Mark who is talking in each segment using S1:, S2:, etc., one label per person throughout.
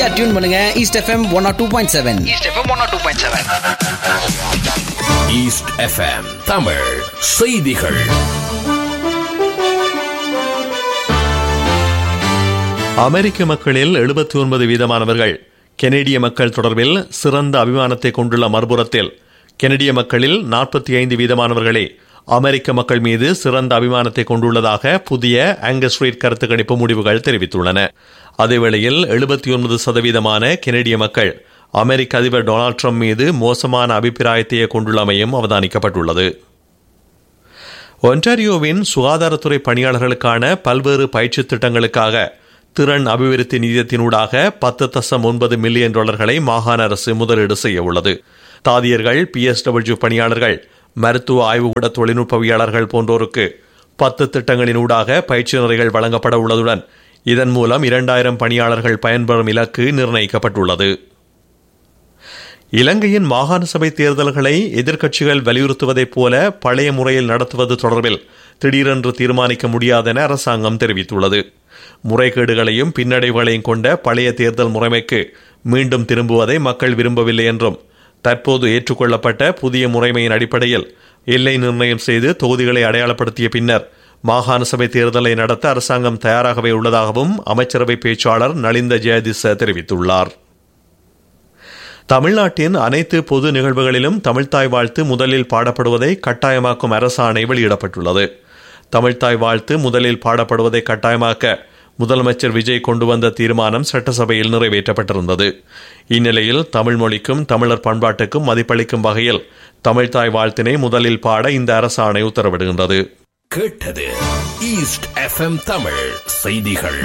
S1: ஈஸியா டியூன் பண்ணுங்க east FM one or two point seven
S2: east FM one two point seven
S3: east FM Tamil செய்திகள்
S4: அமெரிக்க மக்களில் எழுபத்தி ஒன்பது வீதமானவர்கள் கெனடிய மக்கள் தொடர்பில் சிறந்த அபிமானத்தை கொண்டுள்ள மறுபுறத்தில் கெனடிய மக்களில் நாற்பத்தி ஐந்து வீதமானவர்களே அமெரிக்க மக்கள் மீது சிறந்த அபிமானத்தை கொண்டுள்ளதாக புதிய ஆங்கஸ் ரீட் கருத்து கணிப்பு முடிவுகள் தெரிவித்துள்ளன அதேவேளையில் எழுபத்தி ஒன்பது சதவீதமான கெனடிய மக்கள் அமெரிக்க அதிபர் டொனால்ட் ட்ரம்ப் மீது மோசமான அபிப்பிராயத்தையே கொண்டுள்ளமையும் அவதானிக்கப்பட்டுள்ளது ஒன்டாரியோவின் சுகாதாரத்துறை பணியாளர்களுக்கான பல்வேறு பயிற்சி திட்டங்களுக்காக திறன் அபிவிருத்தி நிதியத்தினூடாக பத்து தசம் ஒன்பது மில்லியன் டாலர்களை மாகாண அரசு முதலீடு செய்ய உள்ளது தாதியர்கள் பிஎஸ்டபிள்யூ பணியாளர்கள் மருத்துவ ஆய்வுகூட தொழில்நுட்பவியாளர்கள் போன்றோருக்கு பத்து திட்டங்களினூடாக பயிற்சி நிறைகள் வழங்கப்பட உள்ளதுடன் இதன் மூலம் இரண்டாயிரம் பணியாளர்கள் பயன்பெறும் இலக்கு நிர்ணயிக்கப்பட்டுள்ளது இலங்கையின் மாகாண சபை தேர்தல்களை எதிர்க்கட்சிகள் வலியுறுத்துவதைப் போல பழைய முறையில் நடத்துவது தொடர்பில் திடீரென்று தீர்மானிக்க முடியாதென அரசாங்கம் தெரிவித்துள்ளது முறைகேடுகளையும் பின்னடைவுகளையும் கொண்ட பழைய தேர்தல் முறைமைக்கு மீண்டும் திரும்புவதை மக்கள் விரும்பவில்லை என்றும் தற்போது ஏற்றுக்கொள்ளப்பட்ட புதிய முறைமையின் அடிப்படையில் எல்லை நிர்ணயம் செய்து தொகுதிகளை அடையாளப்படுத்திய பின்னர் மாகாண சபை தேர்தலை நடத்த அரசாங்கம் தயாராகவே உள்ளதாகவும் அமைச்சரவை பேச்சாளர் நலிந்த ஜெயதிச தெரிவித்துள்ளார் தமிழ்நாட்டின் அனைத்து பொது நிகழ்வுகளிலும் தமிழ்தாய் வாழ்த்து முதலில் பாடப்படுவதை கட்டாயமாக்கும் அரசாணை வெளியிடப்பட்டுள்ளது தமிழ்தாய் வாழ்த்து முதலில் பாடப்படுவதை கட்டாயமாக்க முதலமைச்சர் விஜய் கொண்டு வந்த தீர்மானம் சட்டசபையில் நிறைவேற்றப்பட்டிருந்தது இந்நிலையில் தமிழ் மொழிக்கும் தமிழர் பண்பாட்டுக்கும் மதிப்பளிக்கும் வகையில் தமிழ்தாய் வாழ்த்தினை முதலில் பாட இந்த அரசாணை உத்தரவிடுகின்றது
S3: கேட்டது ஈஸ்ட் எஃப்எம் தமிழ் செய்திகள்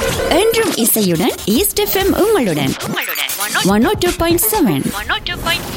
S5: என்றும் இசையுடன் ஈஸ்ட் எஃப்எம் உங்களுடன் one O two point seven